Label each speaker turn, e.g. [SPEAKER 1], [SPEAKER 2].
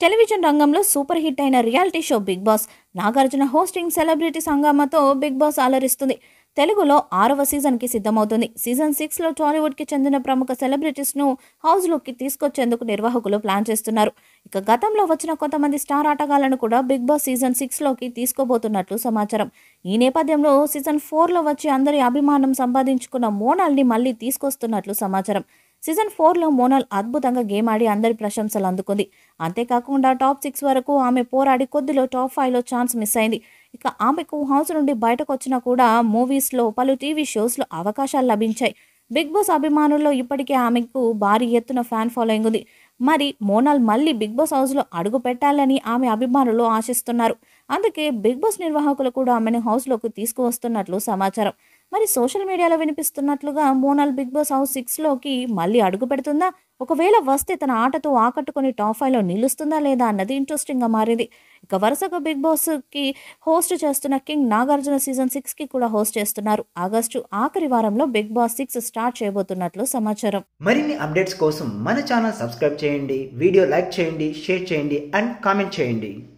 [SPEAKER 1] television రంగంలో super hit అయిన reality show Bigg Boss Nagarjuna hosting celebrity సంగమతో బిగ్ బాస్ అలరిస్తుంది తెలుగులో ఆరవ సీజన్కి సిద్ధమవుతుంది సీజన్ సిక్స్లో టాలీవుడ్కి చెందిన ప్రముఖ సెలబ్రిటీస్ను హౌస్లోకి తీసుకొచ్చేందుకు నిర్వాహకులు ప్లాన్ చేస్తున్నారు ఇక గతంలో వచ్చిన కొంతమంది స్టార్ ఆటగాళ్లను కూడా బిగ్ బాస్ సీజన్ సిక్స్లోకి తీసుకోబోతున్నట్లు సమాచారం ఈ నేపథ్యంలో సీజన్ ఫోర్లో వచ్చి అందరి అభిమానం సంపాదించుకున్న మోనాల్ని మళ్ళీ తీసుకొస్తున్నట్లు సమాచారం సీజన్ ఫోర్లో మోనాల్ అద్భుతంగా గేమ్ ఆడి అందరి ప్రశంసలు అందుకుంది అంతేకాకుండా టాప్ సిక్స్ వరకు ఆమె పోరాడి కొద్దిలో టాప్ ఫైవ్లో ఛాన్స్ మిస్ అయింది ఇక ఆమెకు హౌస్ నుండి బయటకు వచ్చినా కూడా మూవీస్లో పలు టీవీ షోస్లో అవకాశాలు లభించాయి బిగ్ బాస్ అభిమానుల్లో ఇప్పటికే ఆమెకు భారీ ఎత్తున ఫ్యాన్ ఫాలోయింగ్ ఉంది మరి మోనాల్ మళ్ళీ బిగ్ బాస్ హౌస్లో అడుగు పెట్టాలని ఆమె అభిమానులు ఆశిస్తున్నారు అందుకే బిగ్ బాస్ నిర్వాహకులు కూడా ఆమెను హౌస్లోకి తీసుకువస్తున్నట్లు సమాచారం మరి సోషల్ మీడియాలో వినిపిస్తున్నట్లుగా మోనాల్ బిగ్ బాస్ హౌస్ సిక్స్లోకి మళ్ళీ అడుగు పెడుతుందా ఒకవేళ వస్తే తన ఆటతో ఆకట్టుకొని టాప్ ఫైవ్లో నిలుస్తుందా లేదా అన్నది ఇంట్రెస్టింగ్గా మారింది ఇక వరుసగా బిగ్ బాస్కి హోస్ట్ చేస్తున్న కింగ్ నాగార్జున సీజన్ సిక్స్కి కూడా హోస్ట్ చేస్తున్నారు ఆగస్టు ఆఖరి వారంలో బిగ్ బాస్ సిక్స్ స్టార్ట్ చేయబోతున్నట్లు సమాచారం
[SPEAKER 2] మరిన్ని అప్డేట్స్ కోసం మన ఛానల్ సబ్స్క్రైబ్ చేయండి వీడియో లైక్ చేయండి షేర్ చేయండి అండ్ కామెంట్ చేయండి